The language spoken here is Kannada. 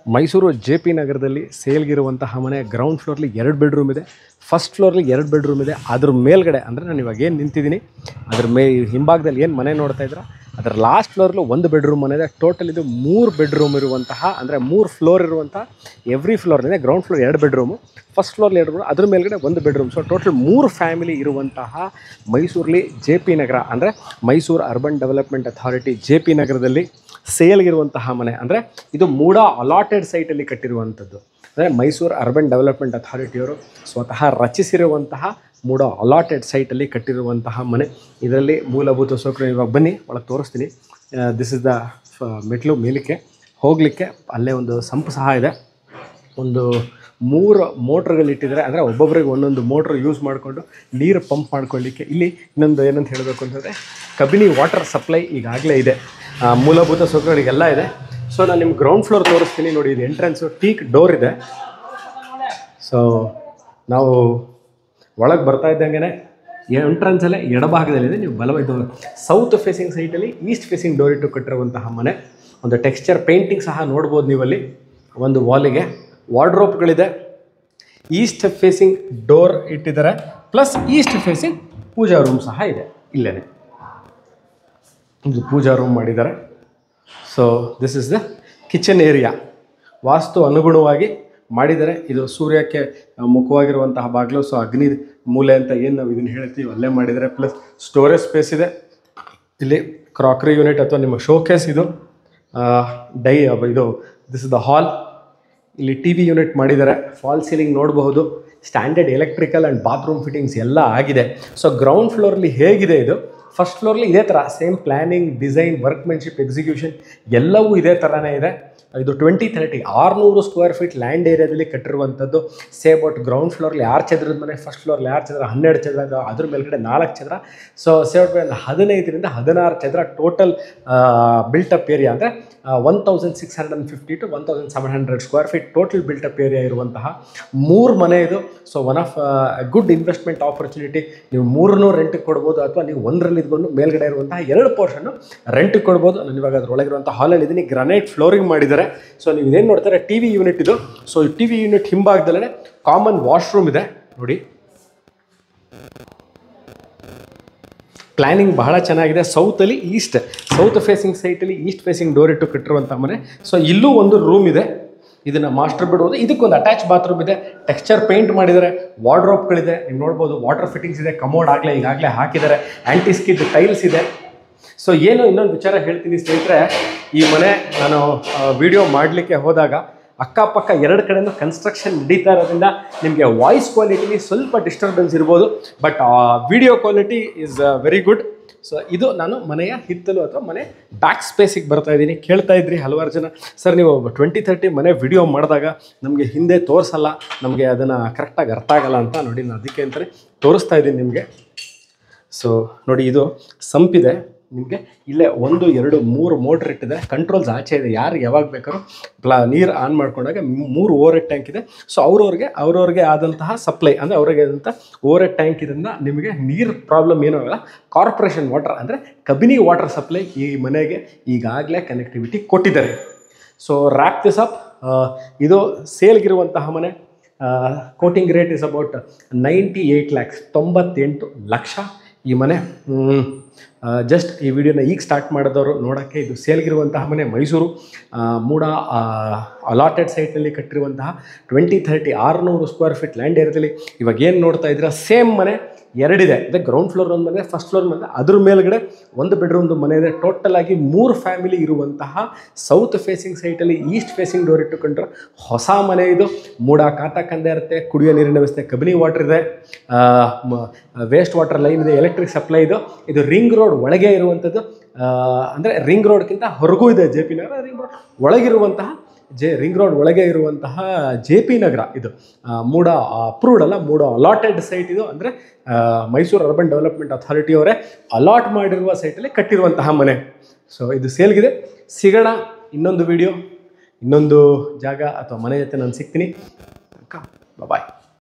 ಮೈಸೂರು ಜೆ ಪಿ ನಗರದಲ್ಲಿ ಸೇಲ್ಗಿರುವಂತಹ ಮನೆ ಗ್ರೌಂಡ್ ಫ್ಲೋರ್ಲಿ ಎರಡು ಬೆಡ್ರೂಮ್ ಇದೆ ಫಸ್ಟ್ ಫ್ಲೋರ್ಲಿ ಎರಡು ಬೆಡ್ರೂಮ್ ಇದೆ ಅದ್ರ ಮೇಲ್ಗಡೆ ಅಂದರೆ ನಾನು ಇವಾಗ ಏನು ನಿಂತಿದ್ದೀನಿ ಅದ್ರ ಮೇ ಹಿಂಭಾಗದಲ್ಲಿ ಏನು ಮನೆ ನೋಡ್ತಾ ಇದ್ದೀರಾ ಅದರ ಲಾಸ್ಟ್ ಫ್ಲೋರ್ಲು ಒಂದು ಬೆಡ್ರೂಮ್ ಮನೆ ಇದೆ ಟೋಟಲ್ ಇದು ಮೂರು ಬೆಡ್ರೂಮ್ ಇರುವಂತಹ ಅಂದರೆ ಮೂರು ಫ್ಲೋರ್ ಇರುವಂತಹ ಎವ್ರಿ ಫ್ಲೋರ್ನಿದೆ ಗ್ರೌಂಡ್ ಫ್ಲೋರ್ ಎರಡು ಬೆಡ್ರೂಮು ಫಸ್ಟ್ ಫ್ಲೋರ್ಲಿ ಎರಡು ಅದ್ರ ಮೇಲ್ಗಡೆ ಒಂದು ಬೆಡ್ರೂಮ್ ಸೊ ಟೋಟಲ್ ಮೂರು ಫ್ಯಾಮಿಲಿ ಇರುವಂತಹ ಮೈಸೂರಲ್ಲಿ ಜೆ ಪಿ ನಗರ ಅಂದರೆ Mysuru urban development authority J P ನಗರದಲ್ಲಿ ಸೇಲ್ಗಿರುವಂತಹ ಮನೆ ಅಂದರೆ ಇದು ಮೂಡ ಅಲಾಟೆಡ್ ಸೈಟಲ್ಲಿ ಕಟ್ಟಿರುವಂಥದ್ದು ಅಂದರೆ ಮೈಸೂರು ಅರ್ಬನ್ ಡೆವಲಪ್ಮೆಂಟ್ ಅಥಾರಿಟಿಯವರು ಸ್ವತಃ ರಚಿಸಿರುವಂತಹ ಮೂಡ ಅಲಾಟೆಡ್ ಸೈಟಲ್ಲಿ ಕಟ್ಟಿರುವಂತಹ ಮನೆ ಇದರಲ್ಲಿ ಮೂಲಭೂತ ಸೌಕರ್ಯ ಇವಾಗ ಬನ್ನಿ ಒಳಗೆ ತೋರಿಸ್ತೀನಿ ದಿಸ್ ಇಸ್ ದ ಮೆಟ್ಲು ಮೇಲಕ್ಕೆ ಹೋಗಲಿಕ್ಕೆ ಅಲ್ಲೇ ಒಂದು ಸಂಪು ಸಹ ಇದೆ ಒಂದು ಮೂರು ಮೋಟ್ರ್ಗಳು ಇಟ್ಟಿದ್ದಾರೆ ಅಂದರೆ ಒಬ್ಬೊಬ್ಬರಿಗೆ ಒಂದೊಂದು ಮೋಟ್ರ್ ಯೂಸ್ ಮಾಡಿಕೊಂಡು ನೀರು ಪಂಪ್ ಮಾಡ್ಕೊಳ್ಳಿಕ್ಕೆ ಇಲ್ಲಿ ಇನ್ನೊಂದು ಏನಂತ ಹೇಳಬೇಕು ಅಂತಂದರೆ ಕಬಿನಿ ವಾಟರ್ ಸಪ್ಲೈ ಈಗಾಗಲೇ ಇದೆ ಆ, ಮೂಲಭೂತ ಸೌಕರ್ಯಗಳಿಗೆಲ್ಲ ಇದೆ ಸೊ ನಾನು ನಿಮ್ಗೆ ಗ್ರೌಂಡ್ ಫ್ಲೋರ್ ತೋರಿಸ್ತೀನಿ ನೋಡಿ ಇದು ಎಂಟ್ರೆನ್ಸು ಟೀಕ್ ಡೋರ್ ಇದೆ ಸೊ ನಾವು ಒಳಗೆ ಬರ್ತಾ ಇದ್ದಂಗೆ ಎಂಟ್ರೆನ್ಸಲ್ಲೇ ಎಡಭಾಗದಲ್ಲಿದೆ ನೀವು ಬಲ ಇದು ಸೌತ್ ಫೇಸಿಂಗ್ ಸೈಟಲ್ಲಿ ಈಸ್ಟ್ ಫೇಸಿಂಗ್ ಡೋರ್ ಇಟ್ಟು ಕಟ್ಟಿರುವಂತಹ ಮನೆ ಒಂದು ಟೆಕ್ಸ್ಚರ್ ಪೇಂಟಿಂಗ್ ಸಹ ನೋಡ್ಬೋದು ನೀವಲ್ಲಿ ಒಂದು ವಾಲಿಗೆ ವಾರ್ಡ್ರೋಪ್ಗಳಿದೆ ಈಸ್ಟ್ ಫೇಸಿಂಗ್ ಡೋರ್ ಇಟ್ಟಿದ್ದಾರೆ plus east facing puja room ಸಹ ಇದೆ ಇಲ್ಲೇ ಇದು ಪೂಜಾ ರೂಮ್ ಮಾಡಿದ್ದಾರೆ so this is the kitchen area vastu ಅನುಗುಣವಾಗಿ ಮಾಡಿದ್ದಾರೆ ಇದು ಸೂರ್ಯಕ್ಕೆ ಆ, ಮುಖವಾಗಿರುವಂತಹ ಬಾಗಿಲು ಸೊ ಅಗ್ನಿ ಮೂಲೆ ಅಂತ ಏನು ನಾವು ಇದನ್ನು ಹೇಳ್ತೀವಿ ಅಲ್ಲೇ ಮಾಡಿದ್ದಾರೆ ಪ್ಲಸ್ ಸ್ಟೋರೇಜ್ ಸ್ಪೇಸ್ ಇದೆ ಇಲ್ಲಿ ಕ್ರಾಕ್ರಿ ಯೂನಿಟ್ ಅಥವಾ ನಿಮ್ಮ ಶೋಕೇಸ್ ಇದು ಆ, ಡೈ ಇದು ದಿಸ್ ಇಸ್ ದ ಹಾಲ್ ಇಲ್ಲಿ ಟಿ ವಿ ಯೂನಿಟ್ ಮಾಡಿದ್ದಾರೆ ಫಾಲ್ ಸೀಲಿಂಗ್ ನೋಡಬಹುದು standard electrical and bathroom fittings ಎಲ್ಲ ಆಗಿದೆ ಸೊ ಗ್ರೌಂಡ್ ಫ್ಲೋರ್ಲಿ ಹೇಗಿದೆ ಇದು ಫಸ್ಟ್ ಫ್ಲೋರ್ಲಿ ಇದೇ ಥರ same planning design workmanship execution ಎಲ್ಲವೂ ಇದೇ ಥರನೇ ಇದೆ ಇದು ಟ್ವೆಂಟಿ ತರ್ಟಿ ಆರುನೂರು ಸ್ಕ್ವೇರ್ ಫೀಟ್ ಲ್ಯಾಂಡ್ ಏರಿಯಾದಲ್ಲಿ ಕಟ್ಟಿರುವಂಥದ್ದು ಸೇ ಬಟ್ ಗ್ರೌಂಡ್ ಫ್ಲೋರ್ಲಿ ಆರು ಚದರದ ಮನೆ ಫಸ್ಟ್ ಫ್ಲೋರ್ಲಿ ಆರು ಚದರ ಹನ್ನೆರಡು ಚದರ ಅದು ಅದ್ರ ಮೇಲ್ಗಡೆ ನಾಲ್ಕು ಚದರ ಸೊ ಸೇವಟ್ ಹದಿನೈದರಿಂದ ಹದಿನಾರು ಚದರ ಟೋಟಲ್ ಬಿಲ್ಟಪ್ ಏರಿಯಾ ಅಂದರೆ one thousand six hundred and fifty to one thousand seven hundred square feet total built up area ಇರುವಂತಹ ಮೂರು ಮನೆ ಇದು so one of good investment opportunity ನೀವು ಮೂರನ್ನೂ ರೆಂಟಿಗೆ ಕೊಡ್ಬೋದು ಅಥವಾ ನೀವು ಒಂದರಲ್ಲಿ ಇದ್ಕೊಂಡು ಮೇಲ್ಗಡೆ ಇರುವಂತಹ ಎರಡು ಪೋರ್ಷನ್ನು ರೆಂಟಿಗೆ ಕೊಡ್ಬೋದು ನಾನು ಇವಾಗ ಅದರೊಳಗಿರುವಂಥ ಹಾಲಲ್ಲಿ ಇದ್ದೀನಿ ಗ್ರನೈಟ್ ಫ್ಲೋರಿಂಗ್ ಮಾಡಿದ್ದಾರೆ ಸೊ ನೀವು ಇದೇನು ನೋಡ್ತಾರೆ ಟಿ ವಿ ಯೂನಿಟ್ ಇದು ಸೊ ಈ ಟಿ ವಿ ಯೂನಿಟ್ ಹಿಂಭಾಗದಲ್ಲೇ ಕಾಮನ್ ವಾಶ್ರೂಮ್ ಇದೆ ನೋಡಿ ಪ್ಲ್ಯಾನಿಂಗ್ ಬಹಳ ಚೆನ್ನಾಗಿದೆ ಸೌತಲ್ಲಿ ಈಸ್ಟ್ ಸೌತ್ ಫೇಸಿಂಗ್ ಸೈಟಲ್ಲಿ ಈಸ್ಟ್ ಫೇಸಿಂಗ್ ಡೋರ್ ಇಟ್ಟು ಕಟ್ಟಿರುವಂಥ ಮನೆ ಸೊ ಇಲ್ಲೂ ಒಂದು ರೂಮ್ ಇದೆ ಇದನ್ನು ಮಾಸ್ಟರ್ ಬಿಡ್ಬೋದು ಇದಕ್ಕೊಂದು ಅಟ್ಯಾಚ್ ಬಾತ್ರೂಮ್ ಇದೆ ಟೆಕ್ಸ್ಚರ್ ಪೇಂಟ್ ಮಾಡಿದ್ದಾರೆ ವಾರ್ಡ್ರೋಪ್ಗಳಿದೆ ನೀವು ನೋಡ್ಬೋದು ವಾಟರ್ ಫಿಟ್ಟಿಂಗ್ಸ್ ಇದೆ ಕಮೋಡ್ ಆಗಲೇ ಈಗಾಗಲೇ ಹಾಕಿದ್ದಾರೆ ಆ್ಯಂಟಿ ಸ್ಕಿಡ್ ಟೈಲ್ಸ್ ಇದೆ ಸೊ ಏನು ಇನ್ನೊಂದು ವಿಚಾರ ಹೇಳ್ತೀನಿ ಸ್ನೇಹಿತರೆ ಈ ಮನೆ ನಾನು ವಿಡಿಯೋ ಮಾಡಲಿಕ್ಕೆ ಹೋದಾಗ ಅಕ್ಕಪಕ್ಕ ಎರಡು ಕಡೆನೂ ಕನ್ಸ್ಟ್ರಕ್ಷನ್ ನಡೀತಾ ಇರೋದ್ರಿಂದ ನಿಮಗೆ ವಾಯ್ಸ್ ಕ್ವಾಲಿಟಿಲಿ ಸ್ವಲ್ಪ ಡಿಸ್ಟರ್ಬೆನ್ಸ್ ಇರ್ಬೋದು but video quality is very good so ಇದು ನಾನು ಮನೆಯ ಹಿತ್ತಲು ಅಥವಾ ಮನೆ ಬ್ಯಾಕ್ ಸ್ಪೇಸಿಗೆ ಬರ್ತಾ ಇದ್ದೀನಿ ಕೇಳ್ತಾ ಇದ್ರಿ ಹಲವಾರು ಜನ ಸರ್ ನೀವು ಟ್ವೆಂಟಿ ತರ್ಟಿ ಮನೆ ವಿಡಿಯೋ ಮಾಡಿದಾಗ ನಮಗೆ ಹಿಂದೆ ತೋರಿಸಲ್ಲ ನಮಗೆ ಅದನ್ನು ಕರೆಕ್ಟಾಗಿ ಅರ್ಥ ಆಗಲ್ಲ ಅಂತ ನೋಡಿ ನಾನು ಅದಕ್ಕೆ ಅಂತಲೇ ತೋರಿಸ್ತಾ ಇದ್ದೀನಿ ನಿಮಗೆ ಸೊ ನೋಡಿ ಇದು ಸಂಪಿದೆ ನಿಮಗೆ ಇಲ್ಲೇ ಒಂದು ಎರಡು ಮೂರು ಮೋಟ್ರ್ ಇಟ್ಟಿದೆ ಕಂಟ್ರೋಲ್ಸ್ ಆಚೆ ಇದೆ ಯಾರು ಯಾವಾಗ ಬೇಕಾದ್ರೂ ಪ್ಲಾ ನೀರು ಆನ್ ಮಾಡ್ಕೊಂಡಾಗ ಮೂರು ಓವರ್ ಟ್ಯಾಂಕ್ ಇದೆ ಸೊ ಅವ್ರವ್ರಿಗೆ ಅವ್ರವ್ರಿಗೆ ಆದಂತಹ ಸಪ್ಲೈ ಅಂದರೆ ಅವ್ರಿಗೆ ಆದಂಥ ಓವರ್ ಟ್ಯಾಂಕ್ ಇದರಿಂದ ನಿಮಗೆ ನೀರು ಪ್ರಾಬ್ಲಮ್ ಏನೂ ಆಗಲ್ಲ ಕಾರ್ಪೊರೇಷನ್ ವಾಟರ್ ಅಂದರೆ ಕಬಿನಿ ವಾಟರ್ ಸಪ್ಲೈ ಈ ಮನೆಗೆ ಈಗಾಗಲೇ ಕನೆಕ್ಟಿವಿಟಿ ಕೊಟ್ಟಿದ್ದಾರೆ ಸೊ ರ್ಯಾಪ್ ದಿಸ್ ಅಪ್ ಇದು ಸೇಲ್ಗಿರುವಂತಹ ಮನೆ quoting rate is about ninety eight lakhs ತೊಂಬತ್ತೆಂಟು ಲಕ್ಷ ಈ ಮನೆ ಜಸ್ಟ್ ಈ ವಿಡಿಯೋನ ಈಗ ಸ್ಟಾರ್ಟ್ ಮಾಡಿದವರು ನೋಡೋಕ್ಕೆ ಇದು ಸೇಲ್ಗಿರುವಂತಹ ಮನೆ ಮೈಸೂರು ಆ, ಮೂಡ ಅಲಾಟೆಡ್ ಸೈಟಲ್ಲಿ ಕಟ್ಟಿರುವಂತಹ ಟ್ವೆಂಟಿ ಥರ್ಟಿ ಆರುನೂರು ಸ್ಕ್ವೇರ್ ಫೀಟ್ ಲ್ಯಾಂಡ್ ಏರಿಯಾದಲ್ಲಿ ಇವಾಗ ಏನು ನೋಡ್ತಾ ಇದ್ದೀರಾ ಸೇಮ್ ಮನೆ ಎರಡಿದೆ ಅದೇ ಗ್ರೌಂಡ್ ಫ್ಲೋರ್ ಒಂದು ಮನೆ ಫಸ್ಟ್ ಫ್ಲೋರ್ ಮನೆ ಅದ್ರ ಮೇಲ್ಗಡೆ ಒಂದು ಬೆಡ್ರೂಮ್ದು ಮನೆ ಇದೆ ಟೋಟಲ್ ಆಗಿ ಮೂರು ಫ್ಯಾಮಿಲಿ ಇರುವಂತಹ ಸೌತ್ ಫೇಸಿಂಗ್ ಸೈಟಲ್ಲಿ ಈಸ್ಟ್ ಫೇಸಿಂಗ್ ಡೋರ್ ಇಟ್ಟುಕೊಂಡ್ರೆ ಹೊಸ ಮನೆ ಇದು ಮೂಡ ಕಾಟ ಕಂದೆ ಇರುತ್ತೆ ಕುಡಿಯೋ ನೀರಿನ ವ್ಯವಸ್ಥೆ ಕಬಿನಿ ವಾಟರ್ ಇದೆ ವೇಸ್ಟ್ ವಾಟರ್ ಲೈನ್ ಇದೆ ಎಲೆಕ್ಟ್ರಿಕ್ ಸಪ್ಲೈ ಇದು ಇದು ರಿಂಗ್ ರೋಡ್ ಒಳಗೆ ಇರುವಂಥದ್ದು ಅಂದರೆ ರಿಂಗ್ ರೋಡ್ಗಿಂತ ಹೊರಗೂ ಇದೆ J P Nagar ring road ಒಳಗಿರುವಂತಹ ಜೆ ರಿಂಗ್ ರೋಡ್ ಒಳಗೆ ಇರುವಂತಹ ಜೆ ಪಿ ನಗರ ಇದು ಆ, ಮೂಡ ಅಪ್ರೂವ್ಡ್ ಅಲ್ಲ ಮೂಡ ಅಲಾಟೆಡ್ ಸೈಟ್ ಇದು ಅಂದರೆ ಮೈಸೂರು ಅರ್ಬನ್ ಡೆವಲಪ್ಮೆಂಟ್ ಅಥಾರಿಟಿ ಅವರೇ ಅಲಾಟ್ ಮಾಡಿರುವ ಸೈಟಲ್ಲಿ ಕಟ್ಟಿರುವಂತಹ ಮನೆ ಸೊ ಇದು ಸೇಲ್ಗಿದೆ ಸಿಗೋಣ ಇನ್ನೊಂದು ವಿಡಿಯೋ ಇನ್ನೊಂದು ಜಾಗ ಅಥವಾ ಮನೆ ಜೊತೆ ನಾನು ಸಿಗ್ತೀನಿ ಬಾಯ್